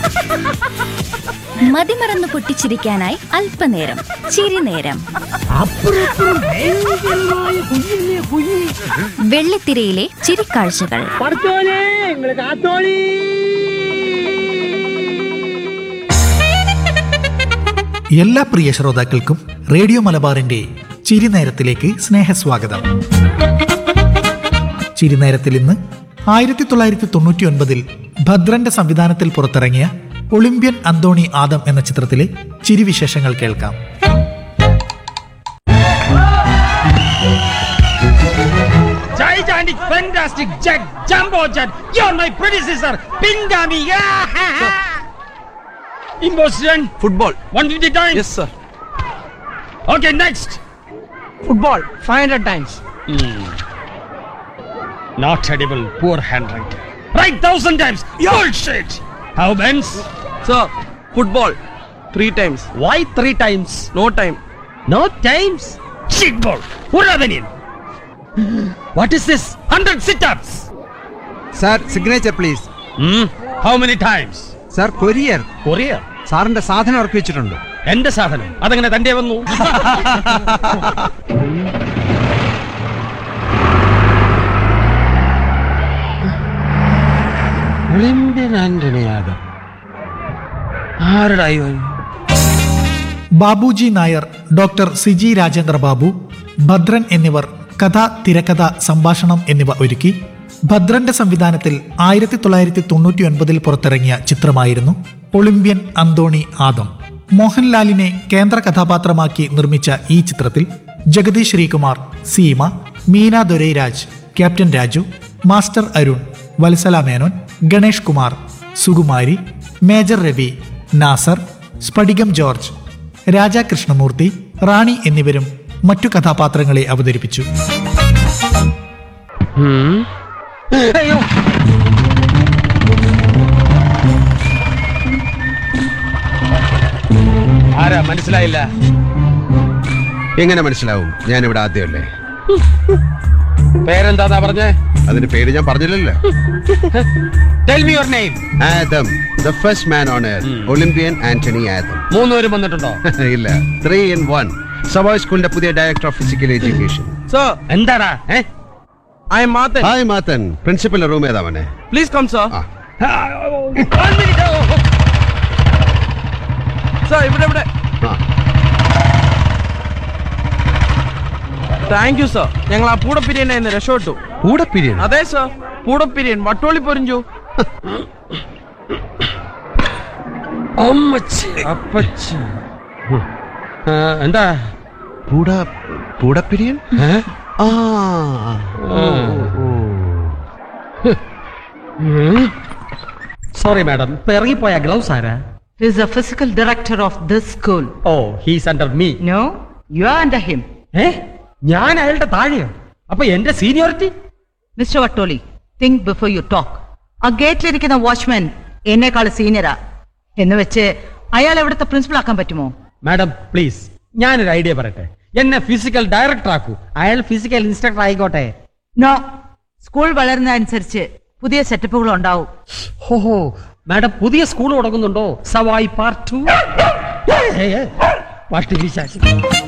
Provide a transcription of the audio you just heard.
മതിമറന്ന് പൊട്ടിച്ചിരിക്കാനായി അല്പനേരം ചിരിനേരം അപ്പുറപ്പുറം ഭയങ്കരമായ കുഞ്ഞില്ലേ കുഞ്ഞി വെള്ളിത്തിരയിലെ ചിരിക്കാഴ്ചകൾ പഠിച്ചോനെ നിങ്ങള് കാത്തോളി എല്ലാ പ്രിയ ശ്രോതാക്കൾക്കും റേഡിയോ മലബാറിന്റെ ചിരിനേരത്തിലേക്ക് സ്നേഹസ്വാഗതം ചിരിനേരത്തിൽ ഇന്ന് ആയിരത്തി തൊള്ളായിരത്തി തൊണ്ണൂറ്റി ഒൻപതിൽ ഭദ്രന്റെ സംവിധാനത്തിൽ പുറത്തിറങ്ങിയ ഒളിമ്പ്യൻ അന്തോണി ആദം എന്ന ചിത്രത്തിലെ ചിരിവിശേഷങ്ങൾ കേൾക്കാം Gigantic, fantastic jet, jumbo jet. You're my predecessor, Pingami. Imposition. Football 150 times. Yes sir Okay, next. Football five hundred times Not edible, poor handwriting. Write thousand times. Bullshit. How Benz? Sir football three times Why three times? No time No times. Shit ball. Uravenin. What is this? Hundred sit-ups. Sir signature please Hmm. How many times? Sir courier Courier. സാറിന്റെ സാധനം ഇറക്കി വെച്ചിട്ടുണ്ട് എന്റെ സാധനം അതങ്ങനെ തന്റെ വന്നു Olympian Antony Yadav ആരുടെ ഇവൻ ബാബുജി നായർ ഡോക്ടർ സിജി രാജേന്ദ്ര ബാബു ഭദ്രൻ എന്നിവർ കഥ തിരക്കഥ സംഭാഷണം എന്നിവ ഒരുക്കി ഭദ്രന്റെ സംവിധാനത്തിൽ ആയിരത്തി തൊള്ളായിരത്തി തൊണ്ണൂറ്റി ഒൻപതിൽ പുറത്തിറങ്ങിയ ചിത്രമായിരുന്നു ഒളിമ്പ്യൻ അന്തോണി ആദം മോഹൻലാലിനെ കേന്ദ്ര കഥാപാത്രമാക്കി നിർമ്മിച്ച ഈ ചിത്രത്തിൽ Jagadish Sreekumar Seema Meena Dorairaj captain Raju master Arun Vatsala Menon Ganesh Kumar Sukumari major Ravi Nassar Sphadikam George Raja Krishnamoorthy Rani എന്നിവരും മറ്റു കഥാപാത്രങ്ങളെ അവതരിപ്പിച്ചു ആരാ മനസ്സിലായില്ല എങ്ങനെ മനസ്സിലാവും ഞാൻ ഇവിടെ ആദ്യമല്ലേ പേരെന്താ പറഞ്ഞേ അതിന്റെ പേര് ഞാൻ പറഞ്ഞില്ലല്ലോ tell me your name Adam the first man on earth Olympian Antony Adam മൂന്നുപേരും വന്നിട്ടുണ്ടോ ഇല്ല ത്രീ ഇൻ വൺ സവായ് സ്കൂളിന്റെ പുതിയ director of physical education sir എന്താടാ ഏ I am Mathan hi Mathan principal room ഏതാവനെ പ്ലീസ് കം സർ ആ One minute. Oh, സർ ഇവിടെ ഇവിടെ ആ താങ്ക് യു സർ ഞങ്ങൾ ആ പൂടപ്പിരിയൻ എന്ന് രക്ഷപ്പെട്ടു കൂടെ പിരിയൻ അതെ സർ പൂടപ്പിരിയൻ വട്ടോളി പൊരിഞ്ചു അമ്മച്ചി അപ്പച്ചി ആ, എന്താ കൂടെ കൂടെ പിരിയൻ ഏ? ആ സോറി മാഡം ഇപ്പൊ ഇറങ്ങിപ്പോയ ഗ്ലൗസ് ആരാ He's the physical director of this school. Oh he's under me No, you are under him. ഏ ഞാൻ അയാളുടെ താഴെയോ അപ്പൊ എന്റെ seniority Mr. Vattoli, think before you talk. ആ ഗേറ്റിലിരിക്കുന്ന വാച്ച്മാൻ എന്നെക്കാൾ സീനിയറാ എന്ന് വെച്ച് അയാൾ എവിടുത്തെ പ്രിൻസിപ്പൾ ആക്കാൻ പറ്റുമോ മാഡം പ്ലീസ് ഞാനൊരു ഐഡിയ പറയട്ടെ എന്നെ ഫിസിക്കൽ ഡയറക്ടർ ആക്കൂ അയാൾ ഫിസിക്കൽ ഇൻസ്ട്രക്ടർ ആയിക്കോട്ടെ നോ സ്കൂൾ വളരുന്നതനുസരിച്ച് പുതിയ സെറ്റപ്പുകൾ ഉണ്ടാവും ഹോഹോ മാഡം പുതിയ സ്കൂൾ തുടങ്ങുന്നുണ്ടോ സവായി പാർട്ട് ടു പട്ടി വിശാശി